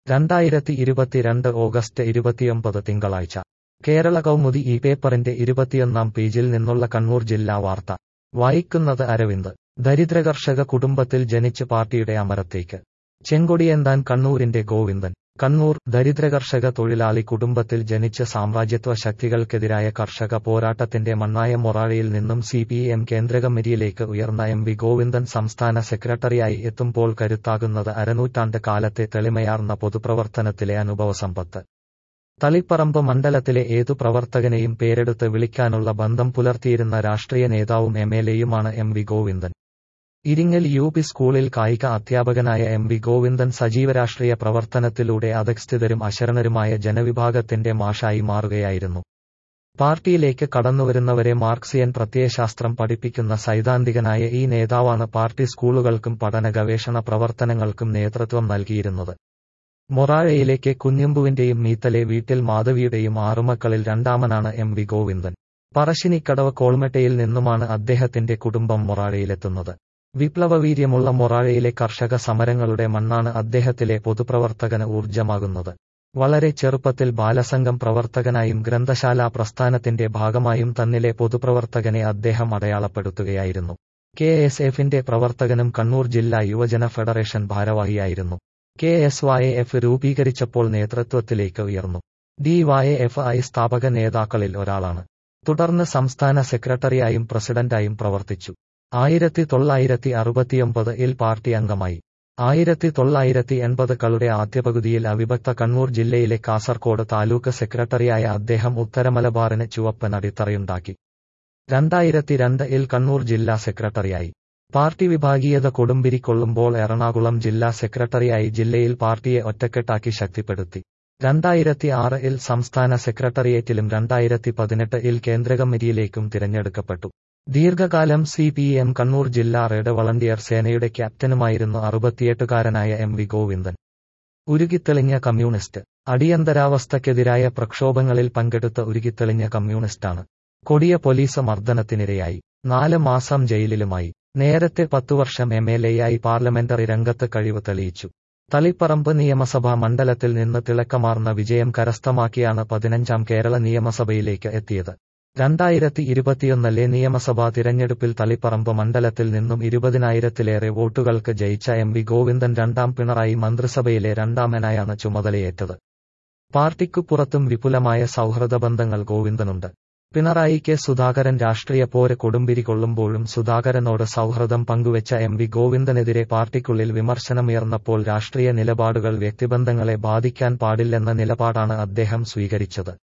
രണ്ടായിരത്തി ഇരുപത്തിരണ്ട് ഓഗസ്റ്റ് ഇരുപത്തിയൊമ്പത് തിങ്കളാഴ്ച കേരള കൗമുദി ഈ പേപ്പറിന്റെ ഇരുപത്തിയൊന്നാം പേജിൽ നിന്നുള്ള കണ്ണൂർ ജില്ലാ വാർത്ത വായിക്കുന്നത് അരവിന്ദ് ദരിദ്രകർഷക കുടുംബത്തിൽ ജനിച്ച് പാർട്ടിയുടെ അമരത്തേക്ക് ചെങ്കൊടിയേന്താൻ കണ്ണൂരിന്റെ ഗോവിന്ദൻ കണ്ണൂർ ദരിദ്രകർഷക തൊഴിലാളി കുടുംബത്തിൽ ജനിച്ച് സാമ്രാജ്യത്വ ശക്തികൾക്കെതിരായ കർഷക പോരാട്ടത്തിന്റെ മണ്ണായ മൊറാഴയിൽ നിന്നും സി പി എം കേന്ദ്രകമ്മിറ്റിയിലേക്ക് ഉയർന്ന എം വി ഗോവിന്ദൻ സംസ്ഥാന സെക്രട്ടറിയായി എത്തുമ്പോൾ കരുത്താകുന്നത് അരനൂറ്റാണ്ട് കാലത്തെ തെളിമയാർന്ന പൊതുപ്രവർത്തനത്തിലെ അനുഭവസമ്പത്ത് തളിപ്പറമ്പ് മണ്ഡലത്തിലെ ഏതു പ്രവർത്തകനെയും പേരെടുത്ത് വിളിക്കാനുള്ള ബന്ധം പുലർത്തിയിരുന്ന രാഷ്ട്രീയ നേതാവും എം എൽ എയുമാണ് M V Govindan Iringal U P സ്കൂളിൽ കായിക അധ്യാപകനായ എം വി ഗോവിന്ദൻ സജീവ രാഷ്ട്രീയ പ്രവർത്തനത്തിലൂടെ അധസ്ഥിതരും അശരണരുമായ ജനവിഭാഗത്തിന്റെ മാഷായി മാറുകയായിരുന്നു പാർട്ടിയിലേക്ക് കടന്നുവരുന്നവരെ മാർക്സിയൻ പ്രത്യയശാസ്ത്രം പഠിപ്പിക്കുന്ന സൈദ്ധാന്തികനായ ഈ നേതാവാണ് പാർട്ടി സ്കൂളുകൾക്കും പഠന ഗവേഷണ പ്രവർത്തനങ്ങൾക്കും നേതൃത്വം നൽകിയിരുന്നത് മൊറാഴയിലേക്ക് കുഞ്ഞുമ്പുവിന്റെയും മീത്തലെ വീട്ടിൽ മാധവിയുടെയും ആറുമക്കളിൽ രണ്ടാമനാണ് എം വി ഗോവിന്ദൻ പറശ്ശിനിക്കടവ് കോൾമെട്ടയിൽ നിന്നുമാണ് അദ്ദേഹത്തിന്റെ കുടുംബം മൊറാഴയിലെത്തുന്നത് വിപ്ലവവീര്യമുള്ള മൊറാഴയിലെ കർഷക സമരങ്ങളുടെ മണ്ണാണ് അദ്ദേഹത്തിലെ പൊതുപ്രവർത്തകന് ഊർജമാകുന്നത് വളരെ ചെറുപ്പത്തിൽ ബാലസംഘം പ്രവർത്തകനായും ഗ്രന്ഥശാല പ്രസ്ഥാനത്തിന്റെ ഭാഗമായും തന്നിലെ പൊതുപ്രവർത്തകനെ അദ്ദേഹം അടയാളപ്പെടുത്തുകയായിരുന്നു കെ എസ് എഫിന്റെ പ്രവർത്തകനും കണ്ണൂർ ജില്ലാ യുവജന ഫെഡറേഷൻ ഭാരവാഹിയായിരുന്നു കെ എസ് വൈ എഫ് രൂപീകരിച്ചപ്പോൾ നേതൃത്വത്തിലേക്ക് ഉയർന്നു ഡി വൈ എഫ് ഐ സ്ഥാപക നേതാക്കളിൽ ഒരാളാണ് തുടർന്ന് സംസ്ഥാന സെക്രട്ടറിയായും പ്രസിഡന്റായും പ്രവർത്തിച്ചു ആയിരത്തി തൊള്ളായിരത്തി അറുപത്തിയൊമ്പത് ഇൽ പാർട്ടി അംഗമായി ആയിരത്തി തൊള്ളായിരത്തി എൺപതുകളുടെ ആദ്യപകുതിയിൽ അവിഭക്ത കണ്ണൂർ ജില്ലയിലെ കാസർകോട് താലൂക്ക് സെക്രട്ടറിയായ അദ്ദേഹം ഉത്തരമലബാറിന് ചുവപ്പൻ അടിത്തറയുണ്ടാക്കി രണ്ടായിരത്തി രണ്ട് ഇൽ കണ്ണൂർ ജില്ലാ സെക്രട്ടറിയായി പാർട്ടി വിഭാഗീയത കൊടുമ്പിരിക്കൊള്ളുമ്പോൾ എറണാകുളം ജില്ലാ സെക്രട്ടറിയായി ജില്ലയിൽ പാർട്ടിയെ ഒറ്റക്കെട്ടാക്കി ശക്തിപ്പെടുത്തി രണ്ടായിരത്തി ആറ് ഇൽ സംസ്ഥാന സെക്രട്ടേറിയറ്റിലും രണ്ടായിരത്തി പതിനെട്ട് ഇൽ കേന്ദ്രകമ്മിറ്റിയിലേക്കും തിരഞ്ഞെടുക്കപ്പെട്ടു ദീർഘകാലം സി പി എം കണ്ണൂർ ജില്ലാ റെഡ് വളണ്ടിയർ സേനയുടെ ക്യാപ്റ്റനുമായിരുന്നു അറുപത്തിയെട്ടുകാരനായ എം വി ഗോവിന്ദൻ ഉരുകിത്തെളിഞ്ഞ കമ്മ്യൂണിസ്റ്റ് അടിയന്തരാവസ്ഥയ്ക്കെതിരായ പ്രക്ഷോഭങ്ങളിൽ പങ്കെടുത്ത ഉരുകിത്തെളിഞ്ഞ കമ്മ്യൂണിസ്റ്റാണ് കൊടിയ പോലീസ് മർദ്ദനത്തിനിരയായി നാല് മാസം ജയിലിലുമായി നേരത്തെ പത്തു വർഷം എം എൽ എയായി പാർലമെന്ററി രംഗത്ത് കഴിവ് തെളിയിച്ചു തളിപ്പറമ്പ് നിയമസഭാ മണ്ഡലത്തിൽ നിന്ന് തിളക്കമാർന്ന വിജയം കരസ്ഥമാക്കിയാണ് പതിനഞ്ചാം കേരള നിയമസഭയിലേക്ക് എത്തിയത് രണ്ടായിരത്തി ഇരുപത്തിയൊന്നിലെ നിയമസഭാ തിരഞ്ഞെടുപ്പിൽ തളിപ്പറമ്പ് മണ്ഡലത്തിൽ നിന്നും ഇരുപതിനായിരത്തിലേറെ വോട്ടുകൾക്ക് ജയിച്ച എം വി ഗോവിന്ദൻ രണ്ടാം പിണറായി മന്ത്രിസഭയിലെ രണ്ടാമനായാണ് ചുമതലയേറ്റത് പാർട്ടിക്കു പുറത്തും വിപുലമായ സൗഹൃദ ബന്ധങ്ങൾ ഗോവിന്ദനുണ്ട് പിണറായി കെ സുധാകരൻ രാഷ്ട്രീയ പോര് കൊടുമ്പിരി കൊള്ളുമ്പോഴും സുധാകരനോട് സൗഹൃദം പങ്കുവച്ച എം വി ഗോവിന്ദനെതിരെ പാർട്ടിക്കുള്ളിൽ വിമർശനമുയർന്നപ്പോൾ രാഷ്ട്രീയ നിലപാടുകൾ വ്യക്തിബന്ധങ്ങളെ ബാധിക്കാൻ പാടില്ലെന്ന നിലപാടാണ് അദ്ദേഹം സ്വീകരിച്ചത്